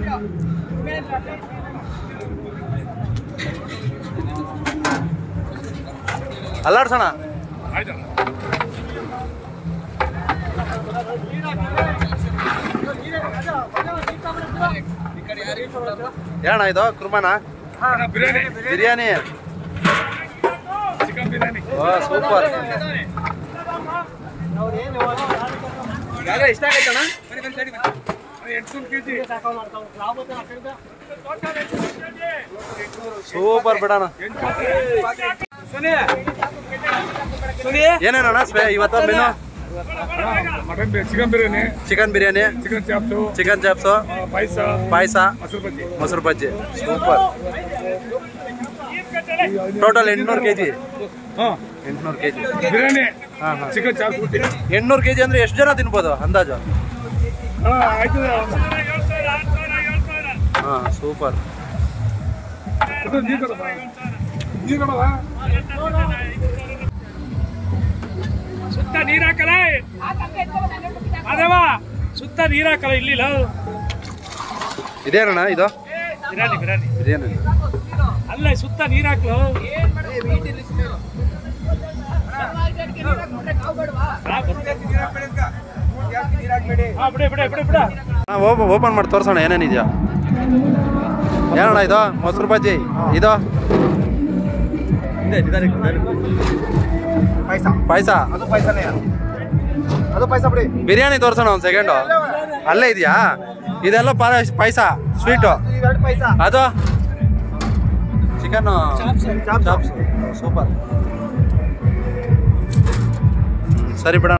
ಅಲ್ಲಾಡ್ಸೋಣ ಏನಣ್ಣ ಇದು ಕುರ್ಮಾನ ಬಿರಿಯಾನಿ ಬಿರಿಯಾನಿ ಚಿಕನ್ ಬಿರಿಯಾನಿ ಓ ಸೂಪರ್ ಇಷ್ಟ ಆಗೈತಣ್ಣ ಎಂಟ್ನೂರು ಕೆಜಿ ಸೂಪರ್ ಬಿಡಣ ಸುನಿ ಸುನಿ ಏನೇನಣ್ಣ ಸ್ಪೆ ಇವತ್ತು menu mutton chicken biryani chicken biryani chicken chops chicken chops ಪಾಯಸ ಪಾಯಸ ಮೊಸರು ಬಜ್ಜಿ ಮೊಸರು ಬಜ್ಜಿ ಸೂಪರ್ ಟೋಟಲ್ ಎಂಟ್ನೂರು ಕೆ ಜಿ ಹಾಂ ಎಂಟ್ನೂರು ಕೆ ಜಿ ಬಿರಿಯಾನಿ ಹಾಂ ಹಾಂ ಚಿಕನ್ ಚಾಪ್ಸ್ ಬುಟ್ಟಿ ಎಂಟ್ನೂರು ಕೆ ಜಿ ಅಂದರೆ ಎಷ್ಟು ಜನ ತಿನ್ಬೋದು ಅಂದಾಜು ಹಾಂ ಆಯ್ತು ಹಾಂ ಸೂಪರ್ ಇದು ನೀರು ಕೊಡಪ್ಪ ನೀರು ಕೊಡವ ಸುತ್ತ ನೀರ್ ಹಾಕಲ್ಲ ಅದವ ಸುತ್ತ ನೀರ್ ಹಾಕಲ್ಲ ಇಲ್ಲಿಲ್ಲ ಇದೇನಣ್ಣ ಇದು ಬಿರಿಯಾನಿ ಬಿರಿಯಾನಿ ಬಿರಿಯಾನಿ ಅಲ್ಲ ಸುತ್ತ ನೀರ್ ಹಾಕ್ಲು ಹಾ ಬಿಡೆ ಬಿಡೆ ಬಿಡೆ ಬಿಡ ಓಪನ್ ಮಾಡಿ ತೋರ್ಸೋಣ ಏನೇನಿದೆಯಾ ಏನಣ್ಣ ಇದು ಮೊಸರು ಬಜ್ಜಿ ಇದು ಪಾಯಸ ಪಾಯಸ ಅದು ಪಾಯಸನೇ ಅದು ಪಾಯಸ ಬಿಡಿ ಬಿರಿಯಾನಿ ತೋರ್ಸೋಣ ಒಂದು ಸೆಕೆಂಡು ಅಲ್ಲೇ ಇದೆಯಾ ಇದೆಲ್ಲ ಪಾಯಸ ಸ್ವೀಟು ಇವೆರಡು ಪಾಯಸ ಅದು ಚಿಕನ್ ಚಾಪ್ಸ್ ಸೂಪರ್ ಸರಿ ಬಿಡ